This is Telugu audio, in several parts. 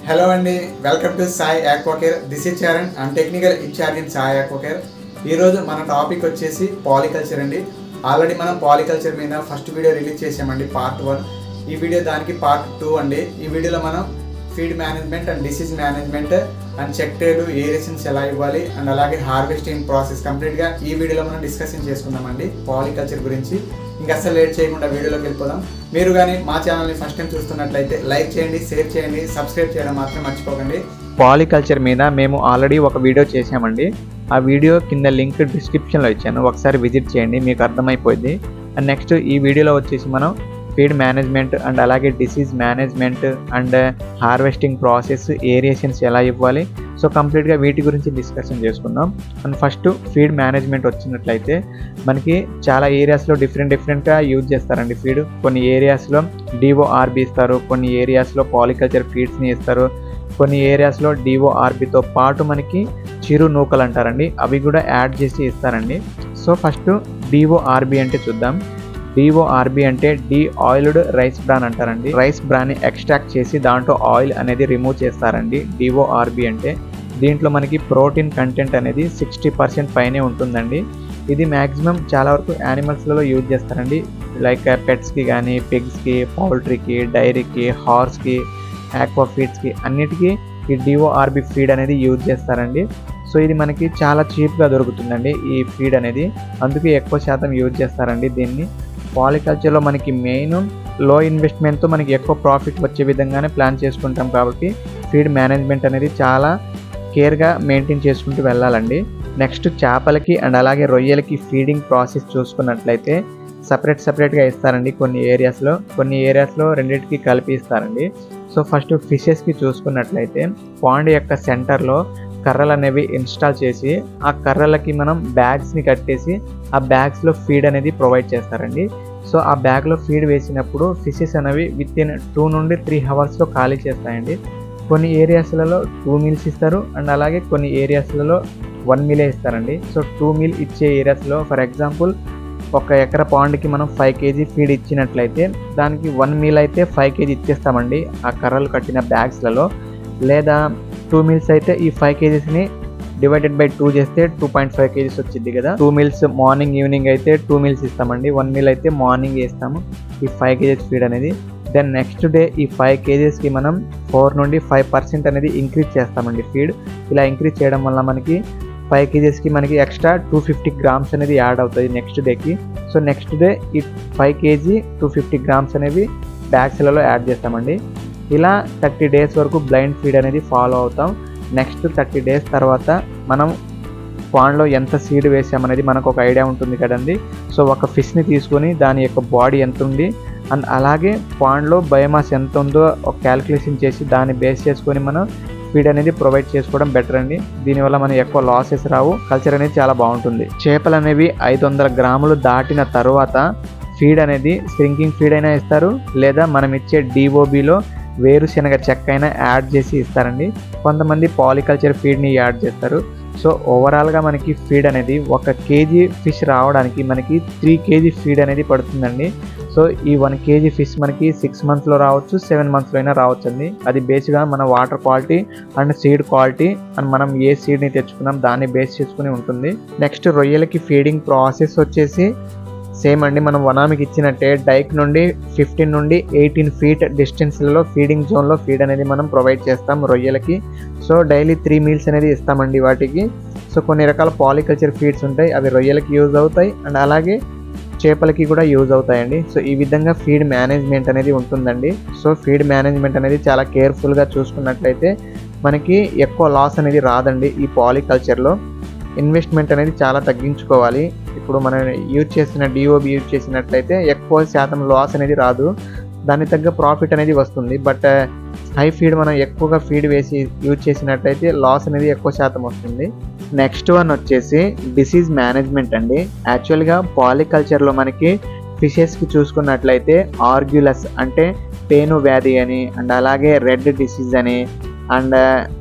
హలో అండి welcome to Sai Aquacare this is Charan and technical incharge in Sai Aquacare ఈరోజు మన టాపిక్ వచ్చేసి పాలికల్చర్ అండి ఆల్రెడీ మనం పాలికల్చర్ మీద ఫస్ట్ వీడియో రిలీజ్ చేసామండి పార్ట్ వన్ ఈ వీడియో దానికి పార్ట్ టూ అండి ఈ వీడియోలో మనం feed management and disease management and చెక్టేలు ఏరేషన్స్ ఎలా ఇవ్వాలి అండ్ అలాగే హార్వెస్టింగ్ ప్రాసెస్ కంప్లీట్గా ఈ వీడియోలో మనం డిస్కషన్ చేసుకుందామండి పాలికల్చర్ గురించి ఇంకా అసలు లేట్ చేయకుండా వీడియోలోకి వెళ్ళిపోదాం మీరు కానీ మా ఛానల్ని ఫస్ట్ టైం చూస్తున్నట్లయితే లైక్ చేయండి షేర్ చేయండి సబ్స్క్రైబ్ చేయడం మాత్రం మర్చిపోకండి పాలికల్చర్ మీద మేము ఆల్రెడీ ఒక వీడియో చేసామండి ఆ వీడియో కింద లింక్ డిస్క్రిప్షన్లో ఇచ్చాను ఒకసారి విజిట్ చేయండి మీకు అర్థమైపోయింది అండ్ నెక్స్ట్ ఈ వీడియోలో వచ్చేసి మనం ఫీడ్ మేనేజ్మెంట్ అండ్ అలాగే disease management and harvesting process aerations ఎలా ఇవ్వాలి సో కంప్లీట్గా వీటి గురించి డిస్కషన్ చేసుకుందాం అండ్ ఫస్ట్ ఫీడ్ మేనేజ్మెంట్ వచ్చినట్లయితే మనకి చాలా ఏరియాస్లో డిఫరెంట్ డిఫరెంట్గా యూజ్ చేస్తారండి ఫీడ్ కొన్ని ఏరియాస్లో డిఓఆర్బి ఇస్తారు కొన్ని ఏరియాస్లో పాలికల్చర్ ఫీడ్స్ని ఇస్తారు కొన్ని ఏరియాస్లో డిఓఆర్బితో పాటు మనకి చిరు నూకలు అంటారండి అవి కూడా యాడ్ చేసి ఇస్తారండి సో ఫస్ట్ డిఓఆర్బి అంటే చూద్దాం డిఓఆర్బి అంటే డి ఆయిల్డ్ రైస్ బ్రాన్ అంటారండి రైస్ బ్రాన్ని ఎక్స్ట్రాక్ట్ చేసి దాంట్లో ఆయిల్ అనేది రిమూవ్ చేస్తారండి డిఓఆర్బి అంటే దీంట్లో మనకి ప్రోటీన్ కంటెంట్ అనేది సిక్స్టీ పర్సెంట్ పైనే ఉంటుందండి ఇది మ్యాక్సిమం చాలా వరకు యానిమల్స్లలో యూజ్ చేస్తారండి లైక్ పెట్స్కి కానీ పిగ్స్కి పౌల్ట్రీకి డైరీకి హార్స్కి ఆక్వా ఫీడ్స్కి అన్నిటికీ ఈ డిఓఆర్బి ఫీడ్ అనేది యూజ్ చేస్తారండి సో ఇది మనకి చాలా చీప్గా దొరుకుతుందండి ఈ ఫీడ్ అనేది అందుకే ఎక్కువ శాతం యూజ్ చేస్తారండి దీన్ని పాలికల్చర్లో మనకి మెయిన్ లో ఇన్వెస్ట్మెంట్తో మనకి ఎక్కువ ప్రాఫిట్ వచ్చే విధంగానే ప్లాన్ చేసుకుంటాం కాబట్టి ఫీడ్ మేనేజ్మెంట్ అనేది చాలా కేర్గా మెయింటైన్ చేసుకుంటూ వెళ్ళాలండి నెక్స్ట్ చేపలకి అండ్ అలాగే రొయ్యలకి ఫీడింగ్ ప్రాసెస్ చూసుకున్నట్లయితే సపరేట్ సపరేట్గా ఇస్తారండి కొన్ని ఏరియాస్లో కొన్ని ఏరియాస్లో రెండింటికి కలిపి ఇస్తారండి సో ఫస్ట్ ఫిషెస్కి చూసుకున్నట్లయితే పాండ్ యొక్క సెంటర్లో కర్రలు అనేవి ఇన్స్టాల్ చేసి ఆ కర్రలకి మనం బ్యాగ్స్ని కట్టేసి ఆ బ్యాగ్స్లో ఫీడ్ అనేది ప్రొవైడ్ చేస్తారండి సో ఆ బ్యాగ్లో ఫీడ్ వేసినప్పుడు ఫిషెస్ అనేవి విత్ ఇన్ టూ నుండి త్రీ అవర్స్లో ఖాళీ చేస్తాయండి కొన్ని ఏరియాస్లలో టూ మీల్స్ ఇస్తారు అండ్ అలాగే కొన్ని ఏరియాస్లలో వన్ మీలే ఇస్తారండి సో టూ మీల్ ఇచ్చే ఏరియాస్లో ఫర్ ఎగ్జాంపుల్ ఒక ఎకర పాండ్కి మనం ఫైవ్ కేజీ ఫీడ్ ఇచ్చినట్లయితే దానికి వన్ మీల్ అయితే ఫైవ్ కేజీ ఇచ్చేస్తామండి ఆ కర్రలు కట్టిన బ్యాగ్స్లలో లేదా టూ మీల్స్ అయితే ఈ ఫైవ్ కేజీస్ని డివైడెడ్ బై టూ చేస్తే టూ పాయింట్ ఫైవ్ కేజీస్ వచ్చింది కదా టూ మీల్స్ మార్నింగ్ ఈవినింగ్ అయితే టూ మీల్స్ ఇస్తామండి వన్ మీల్ అయితే మార్నింగ్ ఇస్తాము ఈ ఫైవ్ కేజీస్ ఫీడ్ అనేది దెన్ నెక్స్ట్ డే ఈ ఫైవ్ కేజీస్కి మనం ఫోర్ నుండి ఫైవ్ పర్సెంట్ అనేది ఇంక్రీజ్ చేస్తామండి ఫీడ్ ఇలా ఇంక్రీజ్ చేయడం వల్ల మనకి ఫైవ్ కేజీస్కి మనకి ఎక్స్ట్రా టూ ఫిఫ్టీ గ్రామ్స్ అనేది యాడ్ అవుతుంది నెక్స్ట్ డేకి సో నెక్స్ట్ డే ఈ five KG two fifty grams అనేవి బ్యాగ్స్లలో యాడ్ చేస్తామండి ఇలా థర్టీ డేస్ వరకు బ్లైండ్ ఫీడ్ అనేది ఫాలో అవుతాం నెక్స్ట్ థర్టీ డేస్ తర్వాత మనం పాండ్లో ఎంత సీడ్ వేసామనేది మనకు ఒక ఐడియా ఉంటుంది కదండి సో ఒక ఫిష్ని తీసుకొని దాని యొక్క బాడీ ఎంత ఉంది అండ్ అలాగే పాండ్లో బయోమాస్ ఎంత ఉందో ఒక క్యాలిక్యులేషన్ చేసి దాన్ని బేస్ చేసుకొని మనం ఫీడ్ అనేది ప్రొవైడ్ చేసుకోవడం బెటర్ అండి దీనివల్ల మనం ఎక్కువ లాసెస్ రావు కల్చర్ అనేది చాలా బాగుంటుంది చేపలు అనేవి ఐదు వందల గ్రాములు దాటిన తర్వాత ఫీడ్ అనేది స్ప్రింకింగ్ ఫీడ్ అయినా ఇస్తారు లేదా మనం ఇచ్చే డిఓబిలో వేరుశనగ చెక్క అయినా యాడ్ చేసి ఇస్తారండి కొంతమంది పాలికల్చర్ ఫీడ్ని యాడ్ చేస్తారు సో ఓవరాల్గా మనకి ఫీడ్ అనేది ఒక కేజీ ఫిష్ రావడానికి మనకి త్రీ కేజీ ఫీడ్ అనేది పడుతుందండి సో ఈ వన్ కేజీ ఫిష్ మనకి సిక్స్ మంత్స్లో రావచ్చు సెవెన్ మంత్స్లో అయినా రావచ్చు అండి అది బేస్గా మన water quality and seed quality and మనం ఏ సీడ్ని తెచ్చుకున్నాం దాన్ని బేస్ చేసుకుని ఉంటుంది నెక్స్ట్ రొయ్యలకి ఫీడింగ్ ప్రాసెస్ వచ్చేసి సేమ్ అండి మనం వనామికి ఇచ్చినట్టే డైక్ నుండి ఫిఫ్టీన్ నుండి ఎయిటీన్ ఫీట్ డిస్టెన్స్లలో ఫీడింగ్ జోన్లో ఫీడ్ అనేది మనం ప్రొవైడ్ చేస్తాం రొయ్యలకి సో డైలీ త్రీ మీల్స్ అనేది ఇస్తామండి వాటికి సో కొన్ని రకాల పాలికల్చర్ ఫీడ్స్ ఉంటాయి అవి రొయ్యలకి యూజ్ అవుతాయి అండ్ అలాగే చేపలకి కూడా యూజ్ అవుతాయండి సో ఈ విధంగా ఫీడ్ మేనేజ్మెంట్ అనేది ఉంటుందండి సో ఫీడ్ మేనేజ్మెంట్ అనేది చాలా కేర్ఫుల్గా చూసుకున్నట్లయితే మనకి ఎక్కువ లాస్ అనేది రాదండి ఈ పాలికల్చర్లో ఇన్వెస్ట్మెంట్ అనేది చాలా తగ్గించుకోవాలి ఇప్పుడు మనం యూజ్ చేసిన డిఓబి యూజ్ చేసినట్లయితే ఎక్కువ శాతం లాస్ అనేది రాదు దానికి తగ్గ ప్రాఫిట్ అనేది వస్తుంది బట్ హై ఫీడ్ మనం ఎక్కువగా ఫీడ్ వేసి యూజ్ చేసినట్లయితే లాస్ అనేది ఎక్కువ శాతం వస్తుంది నెక్స్ట్ వన్ వచ్చేసి డిసీజ్ మేనేజ్మెంట్ అండి యాక్చువల్గా పాలికల్చర్లో మనకి ఫిషెస్కి చూసుకున్నట్లయితే ఆర్గ్యులస్ అంటే పేను వ్యాధి అని అండ్ అలాగే రెడ్ డిసీజ్ అని అండ్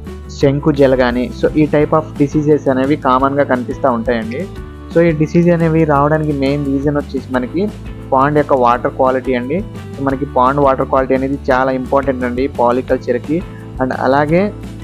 శంకు జల కానీ సో ఈ టైప్ ఆఫ్ డిసీజెస్ అనేవి కామన్గా కనిపిస్తూ ఉంటాయండి సో ఈ డిసీజ్ అనేవి రావడానికి మెయిన్ రీజన్ వచ్చేసి మనకి పాండ్ యొక్క వాటర్ క్వాలిటీ అండి సో మనకి పాండ్ వాటర్ క్వాలిటీ అనేది చాలా ఇంపార్టెంట్ అండి పాలికల్చర్కి అండ్ అలాగే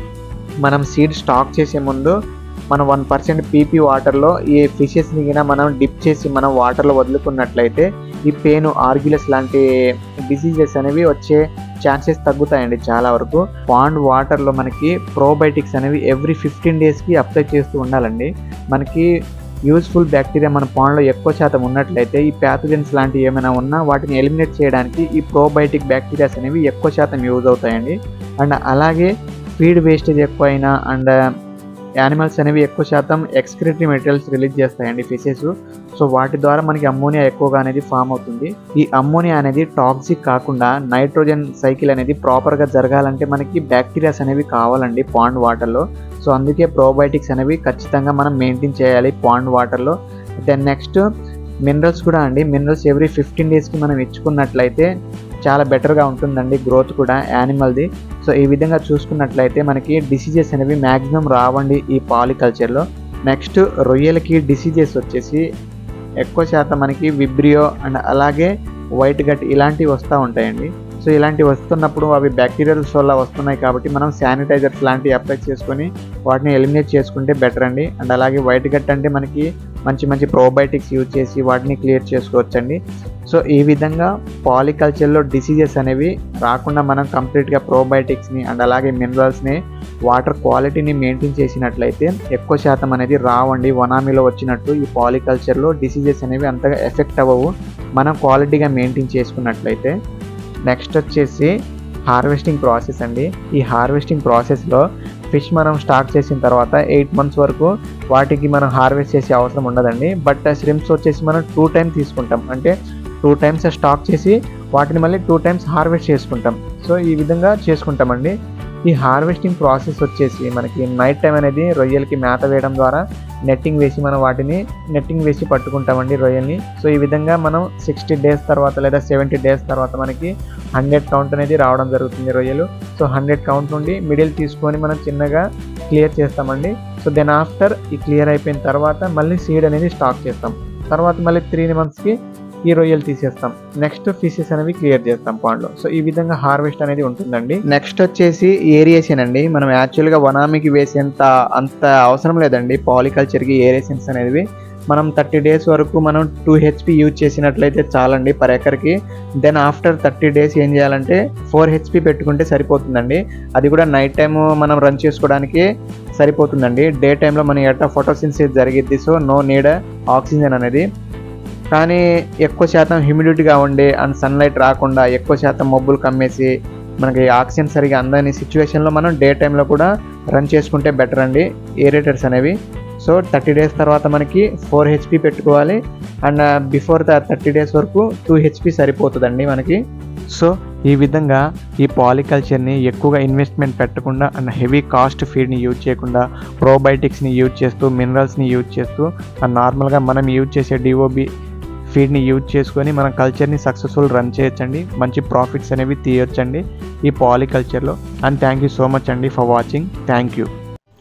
మనం సీడ్ స్టాక్ చేసే ముందు మనం వన్ పర్సెంట్ పీపీ వాటర్లో ఈ ఫిషెస్ని గిన మనం డిప్ చేసి మనం వాటర్లో వదులుకున్నట్లయితే ఈ పెయిన్ ఆర్గ్యులస్ లాంటి డిసీజెస్ అనేవి వచ్చే ఛాన్సెస్ తగ్గుతాయండి చాలా వరకు పాండ్ వాటర్లో మనకి ప్రోబయోటిక్స్ అనేవి ఎవ్రీ ఫిఫ్టీన్ డేస్కి అప్లై చేస్తూ ఉండాలండి మనకి యూస్ఫుల్ బ్యాక్టీరియా మన పాండ్లో ఎక్కువ శాతం ఉన్నట్లయితే ఈ ప్యాథోజన్స్ లాంటివి ఏమైనా ఉన్నా వాటిని ఎలిమినేట్ చేయడానికి ఈ ప్రోబయోటిక్ బ్యాక్టీరియాస్ అనేవి ఎక్కువ శాతం యూజ్ అవుతాయండి అండ్ అలాగే ఫీడ్ వేస్టేజ్ ఎక్కువైనా అండ్ యానిమల్స్ అనేవి ఎక్కువ శాతం ఎక్స్క్రిటరీ మెటీరియల్స్ రిలీజ్ చేస్తాయండి ఫిషెస్ సో వాటి ద్వారా మనకి అమ్మోనియా ఎక్కువగా అనేది ఫామ్ అవుతుంది ఈ అమ్మోనియా అనేది టాక్సిక్ కాకుండా నైట్రోజన్ సైకిల్ అనేది ప్రాపర్గా జరగాలంటే మనకి బ్యాక్టీరియాస్ అనేవి కావాలండి పాండ్ వాటర్లో సో అందుకే ప్రోబయోటిక్స్ అనేవి ఖచ్చితంగా మనం మెయింటైన్ చేయాలి పాండ్ వాటర్లో దెన్ నెక్స్ట్ మినరల్స్ కూడా అండి మినరల్స్ ఎవ్రీ ఫిఫ్టీన్ డేస్కి మనం ఇచ్చుకున్నట్లయితే చాలా బెటర్గా ఉంటుందండి గ్రోత్ కూడా యానిమల్ది సో ఈ విధంగా చూసుకున్నట్లయితే మనకి డిసీజెస్ అనేవి మ్యాక్సిమం రావండి ఈ పాలికల్చర్లో నెక్స్ట్ రొయ్యలకి డిసీజెస్ వచ్చేసి ఎక్కువ శాతం మనకి విబ్రియో అండ్ అలాగే వైట్ గట్ ఇలాంటివి వస్తూ ఉంటాయండి సో ఇలాంటివి వస్తున్నప్పుడు అవి బ్యాక్టీరియల్స్ వల్ల వస్తున్నాయి కాబట్టి మనం శానిటైజర్స్ లాంటివి అప్లై చేసుకొని వాటిని ఎలిమినేట్ చేసుకుంటే బెటర్ అండి అండ్ అలాగే వైట్ గట్ అంటే మనకి మంచి మంచి ప్రోబయోటిక్స్ యూజ్ చేసి వాటిని క్లియర్ చేసుకోవచ్చండి సో ఈ విధంగా పాలికల్చర్లో డిసీజెస్ అనేవి రాకుండా మనం కంప్లీట్గా ప్రోబయోటిక్స్ని అండ్ అలాగే మినరల్స్ని వాటర్ క్వాలిటీని మెయింటైన్ చేసినట్లయితే ఎక్కువ శాతం అనేది రావండి వనామీలో వచ్చినట్టు ఈ పాలికల్చర్లో డిసీజెస్ అనేవి అంతగా ఎఫెక్ట్ అవ్వవు మనం క్వాలిటీగా మెయింటైన్ చేసుకున్నట్లయితే నెక్స్ట్ వచ్చేసి హార్వెస్టింగ్ ప్రాసెస్ అండి ఈ హార్వెస్టింగ్ ప్రాసెస్లో ఫిష్ మనం స్టాక్ చేసిన తర్వాత ఎయిట్ మంత్స్ వరకు వాటికి మనం హార్వెస్ట్ చేసే అవసరం ఉండదండి బట్ శ్రిమ్స్ వచ్చేసి మనం టూ టైమ్స్ తీసుకుంటాం అంటే టూ టైమ్స్ స్టాక్ చేసి వాటిని మళ్ళీ టూ టైమ్స్ హార్వెస్ట్ చేసుకుంటాం సో ఈ విధంగా చేసుకుంటామండి ఈ హార్వెస్టింగ్ ప్రాసెస్ వచ్చేసి మనకి నైట్ టైం అనేది రొయ్యలకి మేత వేయడం ద్వారా నెట్టింగ్ వేసి మనం వాటిని నెట్టింగ్ వేసి పట్టుకుంటామండి రొయ్యల్ని సో ఈ విధంగా మనం సిక్స్టీ డేస్ తర్వాత లేదా సెవెంటీ డేస్ తర్వాత మనకి హండ్రెడ్ కౌంట్ అనేది రావడం జరుగుతుంది రొయ్యలు సో హండ్రెడ్ కౌంట్ నుండి మిడిల్ తీసుకొని మనం చిన్నగా క్లియర్ చేస్తామండి సో దెన్ ఆఫ్టర్ ఈ క్లియర్ అయిపోయిన తర్వాత మళ్ళీ సీడ్ అనేది స్టాక్ చేస్తాం తర్వాత మళ్ళీ త్రీ మంత్స్కి ఈ రొయ్యలు తీసేస్తాం నెక్స్ట్ ఫిషెస్ అనేవి క్లియర్ చేస్తాం పాండ్లో సో ఈ విధంగా హార్వెస్ట్ అనేది ఉంటుందండి నెక్స్ట్ వచ్చేసి ఏరియేషన్ అండి మనం యాక్చువల్గా వనామికి వేసేంత అంత అవసరం లేదండి పాలికల్చర్కి ఏరియేషన్స్ అనేవి మనం థర్టీ డేస్ వరకు మనం టూ హెచ్పి యూజ్ చేసినట్లయితే చాలండి పర్ ఎకర్కి దెన్ ఆఫ్టర్ థర్టీ డేస్ ఏం చేయాలంటే ఫోర్ హెచ్పి పెట్టుకుంటే సరిపోతుందండి అది కూడా నైట్ టైం మనం రన్ చేసుకోవడానికి సరిపోతుందండి డే టైంలో మన ఎట్లా ఫోటోసిన్సిస్ జరిగిద్ది సో నో నీడ్ ఆక్సిజన్ అనేది కానీ ఎక్కువ శాతం హ్యూమిడిటీగా ఉండి అండ్ సన్లైట్ రాకుండా ఎక్కువ శాతం మబ్బులు కమ్మేసి మనకి ఆక్సిజన్ సరిగా అందని సిచ్యువేషన్లో మనం డే టైంలో కూడా రన్ చేసుకుంటే బెటర్ అండి ఏరేటర్స్ అనేవి సో థర్టీ డేస్ తర్వాత మనకి ఫోర్ హెచ్పి పెట్టుకోవాలి and before the thirty days వరకు టూ హెచ్పి సరిపోతుందండి మనకి సో ఈ విధంగా ఈ పాలికల్చర్ని ఎక్కువగా ఇన్వెస్ట్మెంట్ పెట్టకుండా అండ్ హెవీ కాస్ట్ ఫీడ్ని యూజ్ చేయకుండా ప్రోబయోటిక్స్ని యూజ్ చేస్తూ మినరల్స్ని యూజ్ చేస్తూ అండ్ నార్మల్గా మనం యూజ్ చేసే డిఓబి ఫీడ్ని యూజ్ చేసుకొని మన కల్చర్ని సక్సెస్ఫుల్ రన్ చేయొచ్చండి మంచి ప్రాఫిట్స్ అనేవి తీయొచ్చండి ఈ పాలికల్చర్లో and thank you so much అండి for watching thank you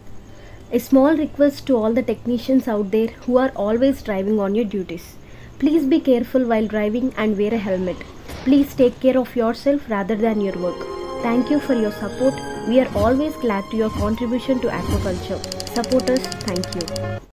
A small request to all the technicians out there who are always driving on your duties. Please be careful while driving and wear a helmet. Please take care of yourself rather than your work. Thank you for your support. We are always glad to your contribution to aquaculture. Support us. Thank you.